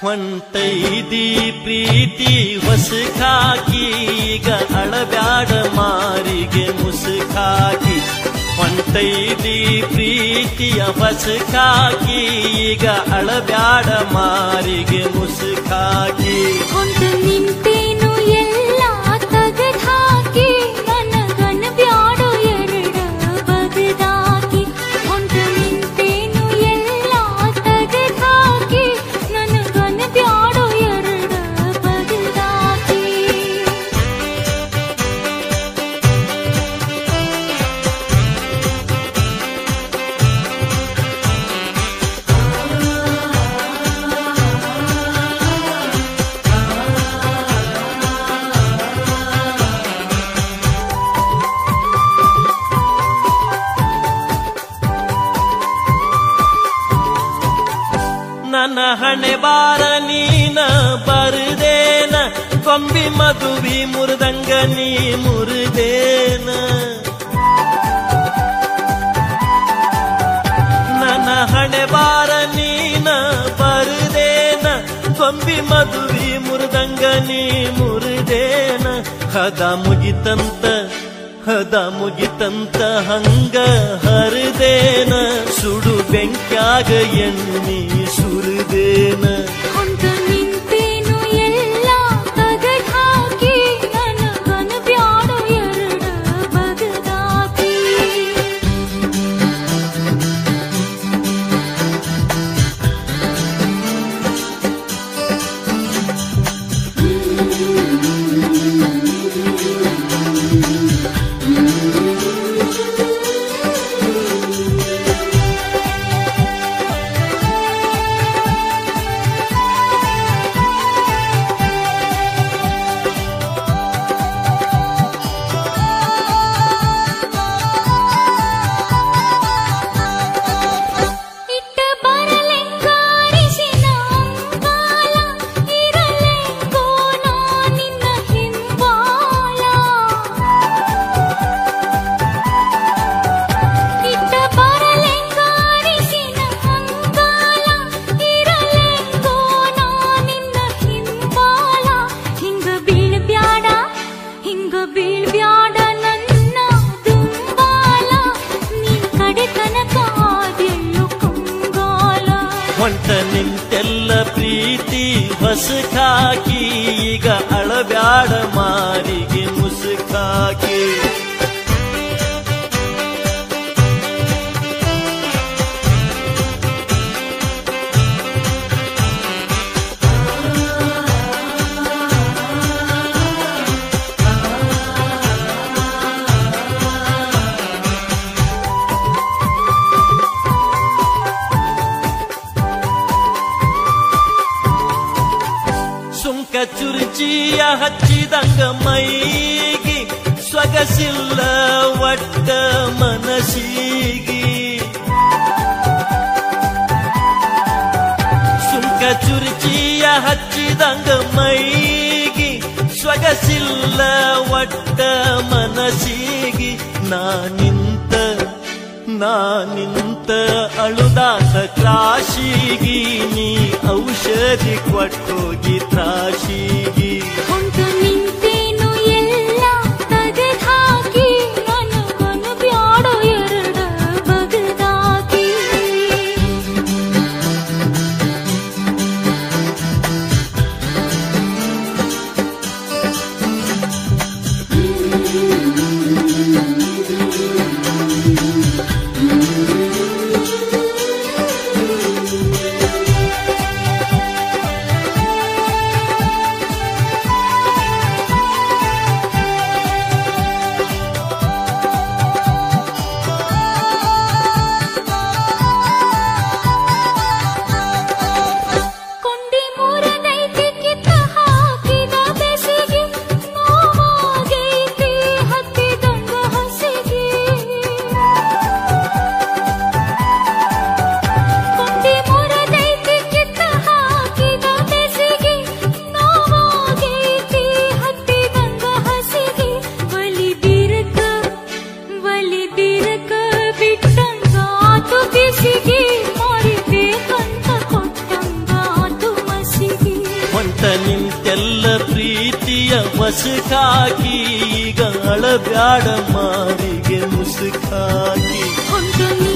ಹೊಂಟೈದಿ ಪ್ರೀತಿ ಹೊಸಕಾಕಿ ಈಗ ಅಳಬ್ಯಾಡ ಮಾರಿಗೆ ಮುಸುಕಾಕಿ ಹೊಂಟೈದಿ ಪ್ರೀತಿಯ ಹೊಸಕಾಕಿ ಈಗ ಅಳಬ್ಯಾಡ ಮಾರಿಗೆ ಮುಸುಕಾಕಿ ಹೊಂಟ ನಿಂತೇನು ಎಲ್ಲ ತಗದ್ ಹಾಕಿ ನನಗನ ಬ್ಯಾಡೋ ಎರಡ ಬಗದಾಕಿ ಹೊಂಟ ನಿಂತೇನು ಎಲ್ಲ ತಗದ್ ಹಾಕಿ ನನಗನ ಬ್ಯಾಡೋ ಎರಡ ಬಗದಾಕಿ ನನ್ನ ಹಣೆ ಬಾರ ನೀನ ಬರುದೇನ ಕೊಂಬಿ ಮದುವಿ ಮುರಿದಂಗ ನೀ ಮುರಿದೇನ ನನ್ನ ಹಣೆ ಬಾರ ನೀನ ಬರುದೇನ ಕೊಂಬಿ ಮದುವಿ ಮುರಿದಂಗ ನೀ ಮುರಿದೇನ ಹದ ಮುಗಿತಂತ ಹದ ಮುಗಿತಂತ ಹಂಗ ಹರಿದೇನ ಸುಡು ಬೆಂಕ್ಯಾಗ ಎಣ್ಣಿ ಸುರಿದೇನ ಹೊಂಟ ನಿಂತೇನು ಎಲ್ಲ ತಗದ್ ಹಾಕಿ ನನಗನ ಬ್ಯಾಡೋ ಎರಡ ಬಗದಾಕಿ ಇಟ್ಟ ಬರಲೆಂಗಾರಿಸಿನ ಅಂಗಾಲ ಇರಲೆಂಗೋ ನಾ ನಿನ್ನ ಹಿಂಬಾಲ ಇಟ್ಟ ಬರಲೆಂಗಾರಿಸಿನ ಅಂಗಾಲ ಇರಲೆಂಗೋ ನಾ ನಿನ್ನ ಹಿಂಬಾಲ ಹಿಂಗ ಬೀಳ್ಬ್ಯಾಡ ಹಿಂಗ ಬೀಳ್ಬ್ಯಾಡ ನನ್ನ ದುಂಬಾಲ ನಿನ್ ಕಡೆ ತನಕ ಆದೆಲ್ಲೋ ಕಂಗಾಲ ಹೊಂಟ ನಿಂತೆಲ್ಲ ಪ್ರೀತಿ ಹೊಸಕಾಕಿ ಈಗ ಅಳಬ್ಯಾಡ ಮಾರಿಗೆ ಮುಸುಕಾಕಿ ಸುಂಕ ಚುರುಚಿಯ ಹಚ್ಚಿದಂಗ ಮೈಗಿ ಸೊಗಸಿಲ್ಲ ಒಟ್ಟ ಮನಸ್ಸಿಗಿ ಸುಂಕ ಚುರುಚಿಯ ಹಚ್ಚಿದಂಗ ಮೈಗಿ ಸೊಗಸಿಲ್ಲ ಒಟ್ಟ ಮನಸ್ಸಿಗಿ ನಾ ನಿಂತ ನಾ ನಿಂತ ಅಳುದಾಸ ತ್ರಾಶಿಗಿ ನೀ ಔಷಧಿ ಕೊಟ್ಟೋಗಿ ತ್ರಾಶಿಗಿ ಹೊಂಟ ನಿಂತೇನು ಎಲ್ಲ ತಗದ್ ಹಾಕಿ ನನಗನ ಬ್ಯಾಡೋ ಎರಡ ಬಗದಾಕಿ ಮಸುಕಾಕಿ ಈಗ ಅಳಬ್ಯಾಡ ಮಾರಿಗೆ ಮುಸುಕಾಕಿ ಹೊಂಟು ನೀ